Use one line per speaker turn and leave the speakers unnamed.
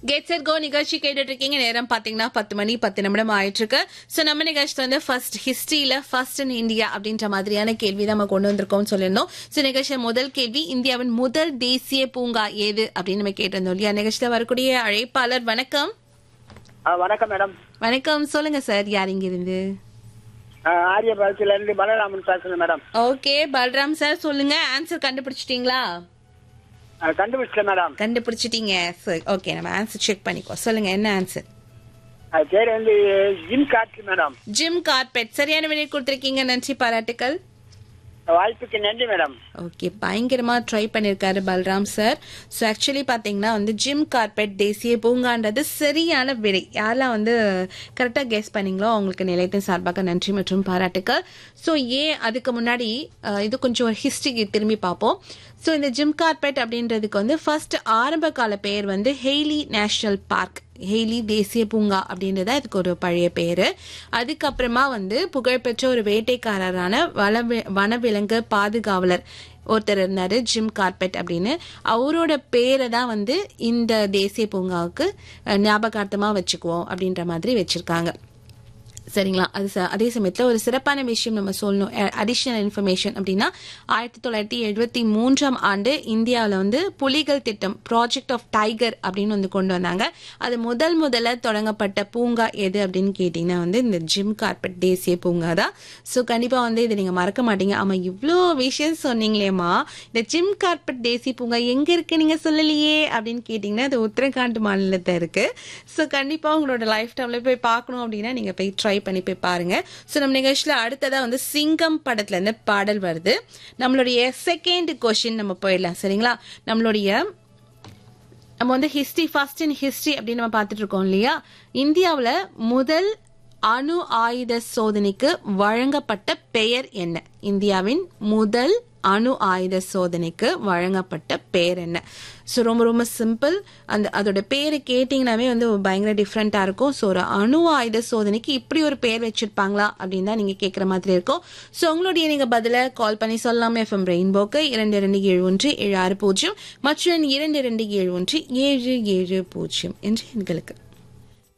get set go நிகழ்ச்சி கேட்டுட்டு இருக்கீங்க நேரம் பாத்தீங்கன்னா பத்து மணி பத்து நிமிடம் ஆயிட்டு இருக்கு சோ நம்ம நிகழ்ச்சி வந்து ஃபர்ஸ்ட் ஹிஸ்டரியில ஃபர்ஸ்ட் இன் இந்தியா அப்படின்ற மாதிரியான கேள்வி தான் நம்ம கொண்டு வந்திருக்கோம்னு சொல்லியிருந்தோம் சோ நிகழ்ச்சியில முதல் கேள்வி இந்தியாவின் முதல் தேசிய பூங்கா ஏது அப்படின்னு நம்ம கேட்டிருந்தோம் இல்லையா நிகழ்ச்சியில வரக்கூடிய அழைப்பாளர் வணக்கம்
ஆ, வணக்கம் மேடம்
வணக்கம் சொல்லுங்க சார் யார் இங்க இருந்து
ஆ, ஆரியபாளையத்துல இருந்து பலராமன் பேசுறேன் மேடம்
ஓகே பல்ராம் சார் சொல்லுங்க ஆன்சர் கண்டுபிடிச்சிட்டீங்களா
ஆ, கண்டுபிடிச்சிட்டேன் மேடம்
கண்டுபிடிச்சிட்டீங்க சரி ஓகே நம்ம ஆன்சர் செக் பண்ணிக்கோ சொல்லுங்க என்ன ஆன்சர்
அது பேர் வந்து ஜிம் காட்சி மேடம்
ஜிம் கார்பெட் சரியான விடை கொடுத்திருக்கீங்க நன்றி பாராட்டுக்கள்
வாய்ப்புக்கு நன்றி மேடம்
ஓகே பயங்கரமா ட்ரை பண்ணிருக்காரு பல்ராம் சார் ஸோ ஆக்சுவலி பாத்தீங்கன்னா வந்து ஜிம் கார்பெட் தேசிய பூங்கான்றது சரியான விடை யாரெல்லாம் வந்து கரெக்டா கெஸ் பண்ணீங்களோ அவங்களுக்கு நிலையத்தின் சார்பாக நன்றி மற்றும் பாராட்டுக்கள் ஸோ ஏன் அதுக்கு முன்னாடி அஹ், இது கொஞ்சம் ஒரு ஹிஸ்டரிக்கு திரும்பி பார்ப்போம் ஸோ இந்த ஜிம் கார்பெட் அப்படின்றதுக்கு வந்து ஃபர்ஸ்ட் ஆரம்ப கால பெயர் வந்து ஹெய்லி நேஷனல் பார்க் ஹெய்லி தேசிய பூங்கா அப்படின்றது அதுக்கு ஒரு பழைய பேரு அதுக்கப்புறமா வந்து புகழ்பெற்ற ஒரு வேட்டைக்காரரான வனவி வனவிலங்கு பாதுகாவலர் ஒருத்தர் இருந்தாரு ஜிம் கார்பெட் அப்படின்னு அவரோட பேரை தான் வந்து இந்த தேசிய பூங்காவுக்கு அஹ், ஞாபகார்த்தமா வச்சுக்குவோம் அப்படின்ற மாதிரி வச்சிருக்காங்க சரிங்களா அது ச- அதே சமயத்தில் ஒரு சிறப்பான விஷயம் நம்ம சொல்லணும் அடிஷ்னல் இன்ஃபர்மேஷன் அப்படின்னா ஆயிரத்தி தொள்ளாயிரத்தி எழுபத்தி மூன்றாம் ஆண்டு இந்தியாவில் வந்து புலிகள் திட்டம் ப்ராஜெக்ட் ஆஃப் டைகர் அப்படின்னு வந்து கொண்டு வந்தாங்க அது முதல் முதல்ல தொடங்கப்பட்ட பூங்கா எது அப்படின்னு கேட்டிங்கன்னா வந்து இந்த ஜிம் கார்பெட் தேசிய பூங்கா தான் ஸோ கண்டிப்பாக வந்து இதை நீங்கள் மறக்க மாட்டீங்க ஆமாம் இவ்வளோ விஷயம் சொன்னீங்களேம்மா இந்த ஜிம் கார்பெட் தேசிய பூங்கா எங்கே இருக்கு நீங்கள் சொல்லலையே அப்படின்னு கேட்டிங்கன்னா அது உத்தரகாண்ட் மாநிலத்தில் இருக்கு ஸோ கண்டிப்பாக உங்களோட லைஃப் டைமில் போய் பார்க்கணும் அப்படின்னா நீங்கள் போய் ட்ரை பண்ணி போய் பாருங்க ஸோ நம்ம நிகழ்ச்சியில் அடுத்ததாக வந்து சிங்கம் படத்துல இருந்து பாடல் வருது நம்மளுடைய செகண்ட் கொஷின் நம்ம போயிடலாம் சரிங்களா நம்மளுடைய நம்ம வந்து ஹிஸ்டரி ஃபர்ஸ்ட் இன் ஹிஸ்டரி அப்படின்னு நம்ம பார்த்துட்டு இருக்கோம் இல்லையா இந்தியாவில் முதல் அணு ஆயுத சோதனைக்கு வழங்கப்பட்ட பெயர் என்ன இந்தியாவின் முதல் அணு ஆயுத சோதனைக்கு வழங்கப்பட்ட பெயர் என்ன ஸோ ரொம்ப ரொம்ப சிம்பிள் அந்த அதோட பேரை கேட்டிங்கனாவே வந்து பயங்கர டிஃப்ரெண்ட்டாக இருக்கும் ஸோ ஒரு அணு ஆயுத சோதனைக்கு இப்படி ஒரு பேர் வச்சிருப்பாங்களா அப்படின்னு தான் நீங்கள் கேட்குற மாதிரி இருக்கும் ஸோ உங்களுடைய நீங்கள் பதிலை கால் பண்ணி சொல்லலாம் எஃப்எம் ரெயின்போக்கு இரண்டு இரண்டு ஏழு ஒன்று ஏழு ஆறு பூஜ்ஜியம் மற்றும் இரண்டு இரண்டு ஏழு ஒன்று ஏழு ஏழு பூஜ்ஜியம் என்று எண்களுக்கு